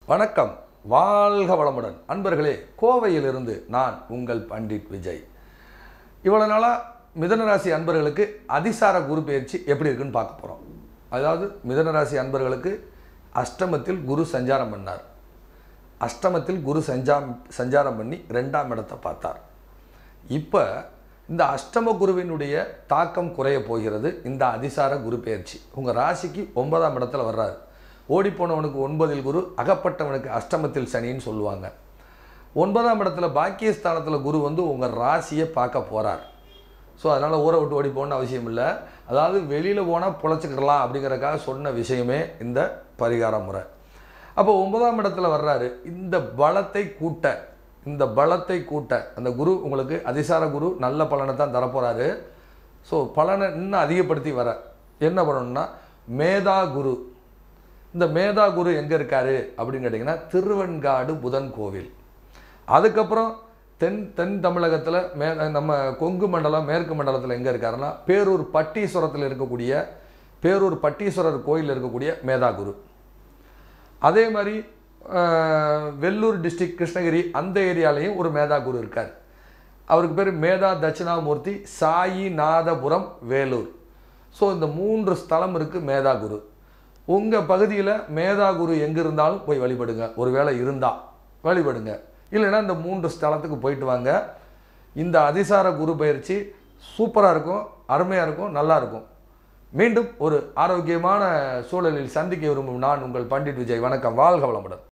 வணக்கம் வாழ்க வளமுடன் அன்பர்களே கோவையிலிருந்து நான் உங்கள் பண்டிட் விஜய் இவ்வளோ நாளாக மிதனராசி அன்பர்களுக்கு அதிசார குரு பயிற்சி எப்படி இருக்குன்னு பார்க்க போகிறோம் அதாவது மிதனராசி அன்பர்களுக்கு அஷ்டமத்தில் குரு சஞ்சாரம் பண்ணார் அஷ்டமத்தில் குரு சஞ்சாம் சஞ்சாரம் பண்ணி ரெண்டாம் இடத்தை பார்த்தார் இப்போ இந்த அஷ்டம குருவினுடைய தாக்கம் குறைய போகிறது இந்த அதிசார குரு பயிற்சி உங்கள் ராசிக்கு ஒன்பதாம் இடத்துல வர்றாரு ஓடிப்போனவனுக்கு ஒன்பதில் குரு அகப்பட்டவனுக்கு அஷ்டமத்தில் சனின்னு சொல்லுவாங்க ஒன்பதாம் இடத்துல பாக்கியஸ்தானத்தில் குரு வந்து உங்கள் ராசியை பார்க்க போகிறார் ஸோ அதனால் ஊரை விட்டு ஓடி போகணும்னு அவசியம் இல்லை அதாவது வெளியில் போனால் பொழைச்சிக்கிடலாம் அப்படிங்கிறக்காக சொன்ன விஷயமே இந்த பரிகார முறை அப்போ ஒன்பதாம் இடத்துல வர்றாரு இந்த பலத்தை கூட்ட இந்த பலத்தை கூட்ட அந்த குரு உங்களுக்கு அதிசார குரு நல்ல பலனை தான் தரப்போகிறாரு ஸோ பலனை இன்னும் அதிகப்படுத்தி வர என்ன பண்ணணும்னா மேதா குரு இந்த மேதா குரு எங்கே இருக்காரு அப்படின்னு கேட்டிங்கன்னா திருவெண்காடு புதன் கோவில் அதுக்கப்புறம் தென் தென் தமிழகத்தில் மே நம்ம கொங்கு மண்டலம் மேற்கு மண்டலத்தில் எங்கே இருக்காருன்னா பேரூர் பட்டீஸ்வரத்தில் இருக்கக்கூடிய பேரூர் பட்டீஸ்வரர் கோயில் இருக்கக்கூடிய மேதா குரு அதே மாதிரி அஹ், வெள்ளூர் டிஸ்ட்ரிக்ட் கிருஷ்ணகிரி அந்த ஏரியாலையும் ஒரு மேதா குரு இருக்கார் அவருக்கு பேர் மேதா தட்சிணாமூர்த்தி சாயிநாதபுரம் வேலூர் ஸோ இந்த மூன்று ஸ்தலம் இருக்குது மேதா குரு உங்கள் பகுதியில் மேதா குரு எங்கே இருந்தாலும் போய் வழிபடுங்க ஒருவேளை இருந்தால் வழிபடுங்க இல்லைன்னா இந்த மூன்று ஸ்தலத்துக்கு போயிட்டு வாங்க இந்த அதிசார குரு பயிற்சி சூப்பராக இருக்கும் அருமையாக இருக்கும் நல்லா இருக்கும் மீண்டும் ஒரு ஆரோக்கியமான சூழலில் சந்திக்க விரும்பும் நான் உங்கள் பண்டிட் விஜய் வணக்கம் வாழ்க வளமுடன்